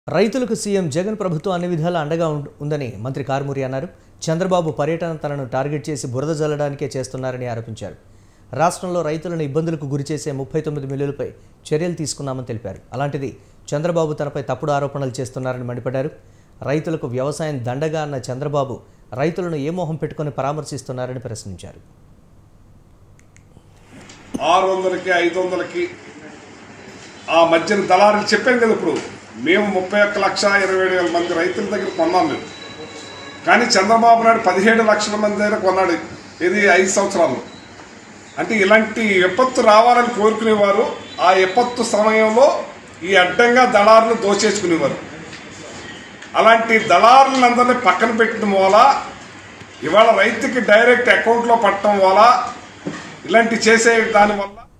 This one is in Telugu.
రైతులకు సీఎం జగన్ ప్రభుత్వం అన్ని విధాలా అండగా ఉం- ఉందని మంత్రి కారుమూరి అన్నారు చంద్రబాబు పర్యటన తనను టార్గెట్ చేసి బురద జల్లడానికే చేస్తున్నారని ఆరోపించారు రాష్ట్రంలో రైతులను ఇబ్బందులకు గురిచేసే ముప్పై తొమ్మిది మిల్లులపై చర్యలు తీసుకున్నామని తెలిపారు అలాంటిది చంద్రబాబు తనపై తప్పుడు ఆరోపణలు చేస్తున్నారని మండిపడ్డారు రైతులకు వ్యవసాయం దండగా అన్న చంద్రబాబు రైతులను ఏ మోహం పెట్టుకొని పరామర్శిస్తున్నారని ప్రశ్నించారు ఆరు వందలకి ఐదు వందలకి ఆ మధ్యన దళారులు చెప్పాను కదా ఇప్పుడు మేము ముప్పై ఒక్క లక్ష ఇరవై ఏడు వేల మంది రైతుల దగ్గర కొన్నాం మేము కానీ చంద్రబాబు నాయుడు పదిహేడు లక్షల మంది దగ్గర కొన్నాడు ఇది ఐదు సంవత్సరాల్లో అంటే ఇలాంటి విపత్తు రావాలని కోరుకునేవారు ఆ విపత్తు సమయంలో ఈ అడ్డంగా దళారులు దోచేసుకునేవారు అలాంటి దళారులందరినీ పక్కన పెట్టడం వల్ల ఇవాళ రైతుకి డైరెక్ట్ అకౌంట్లో పట్టడం వల్ల ఇలాంటి చేసే దానివల్ల